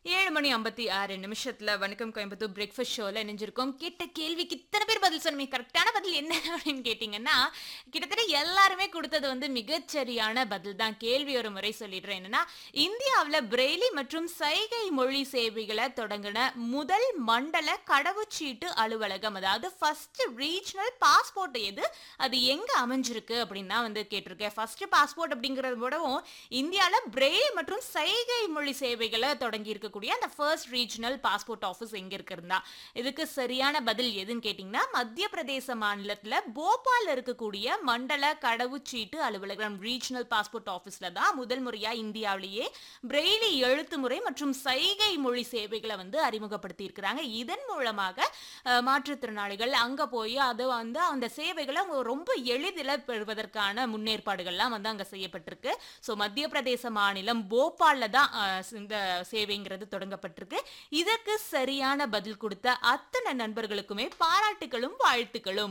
ஏழு மணி ஐம்பத்தி ஆறு நிமிஷத்துல வணக்கம் கோயம்புத்தூர் பிரேக்ஃபாஸ்ட் ஷோல இணைஞ்சிருக்கோம் கேட்ட கேள்விக்கு இத்தனை பேர் பதில் சொன்னீங்க கரெக்டான பதில் என்ன அப்படின்னு கேட்டீங்கன்னா கிட்டத்தட்ட எல்லாருமே கொடுத்தது வந்து மிகச்சரியான பதில் தான் கேள்வி ஒரு முறை சொல்லிடுறேன் என்னன்னா இந்தியாவுல பிரெய்லி மற்றும் சைகை மொழி சேவைகளை தொடங்கின முதல் மண்டல கடவுச்சீட்டு அலுவலகம் அதாவது ஃபர்ஸ்ட் ரீஜனல் பாஸ்போர்ட் எது அது எங்க அமைஞ்சிருக்கு அப்படின்னு தான் வந்து கேட்டிருக்கேன் ஃபர்ஸ்ட் பாஸ்போர்ட் அப்படிங்கறத விடவும் இந்தியால பிரெய்லி மற்றும் சைகை மொழி சேவைகளை தொடங்கி இருக்கக்கூடிய அந்த ஃபர்ஸ்ட் ரீஜனல் பாஸ்போர்ட் ஆஃபீஸ் எங்க இருக்குறதா இதுக்கு சரியான பதில் எதுன்னு கேட்டிங்கன்னா மத்திய பிரதேச மாநிலத்துல போபால் இருக்கக்கூடிய மண்டல கடவுச்சீட்டு அலுவலகம் ரீஜனல் பாஸ்போர்ட் ஆஃபீஸ்ல தான் முதல் முறையா இந்தியாவிலேயே பிரெய்லி எழுத்து முறை மற்றும் சைகை மொழி சேவைகளை வந்து அறிமுகப்படுத்தி இருக்கிறாங்க இதன் மூலமாக அஹ், மாற்றுத்திறனாளிகள் அங்க போய் அது வந்து அந்த சேவைகளை அவங்க ரொம்ப எளிதில் பெறுவதற்கான முன்னேற்பாடுகள்லாம் வந்து அங்க செய்யப்பட்டிருக்கு ஸோ மத்திய பிரதேச மாநிலம் போபால்ல தான் அஹ், இந்த சேவைங்கிறது தொடங்கப்பட்டிருக்கு இதற்கு சரியான பதில் கொடுத்த அத்தனை நண்பர்களுக்குமே பாராட்டுகளும் வாழ்த்துக்களும்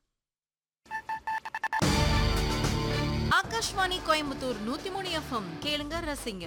ஆகாஷ்வாணி கோயம்புத்தூர் நூத்தி மூணு எஃப்எம் கேளுங்க ரசிங்க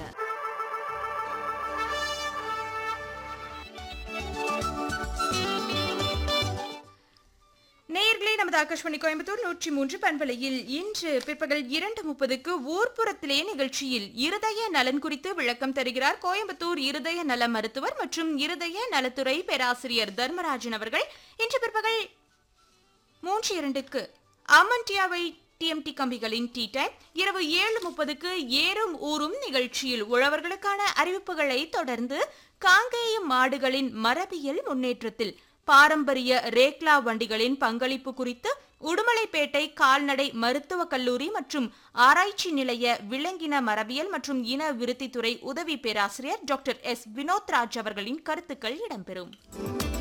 நேயர்களே நமது ஆகாஷ்வாணி கோயம்புத்தூர் நூற்றி மூன்று பண்பலையில் இன்று பிற்பகல் இரண்டு முப்பதுக்கு ஊர்ப்புறத்திலே நிகழ்ச்சியில் இருதய நலன் குறித்து விளக்கம் தருகிறார் கோயம்புத்தூர் இருதய நல மருத்துவர் மற்றும் இருதய நலத்துறை பேராசிரியர் தர்மராஜன் அவர்கள் இன்று பிற்பகல் மூன்று இரண்டுக்கு அமன்டியாவை டிஎம்டி கம்பிகளின் டீ டைம் இரவு ஏழு முப்பதுக்கு ஏறும் ஊரும் நிகழ்ச்சியில் உழவர்களுக்கான அறிவிப்புகளை தொடர்ந்து காங்கேயம் மாடுகளின் மரபியல் முன்னேற்றத்தில் பாரம்பரிய ரேக்லா வண்டிகளின் பங்களிப்பு குறித்து உடுமலைப்பேட்டை கால்நடை மருத்துவக் கல்லூரி மற்றும் ஆராய்ச்சி நிலைய விலங்கின மரபியல் மற்றும் இன விருத்தித்துறை உதவி பேராசிரியர் டாக்டர் எஸ் வினோத் ராஜ் அவர்களின் கருத்துக்கள் இடம்பெறும்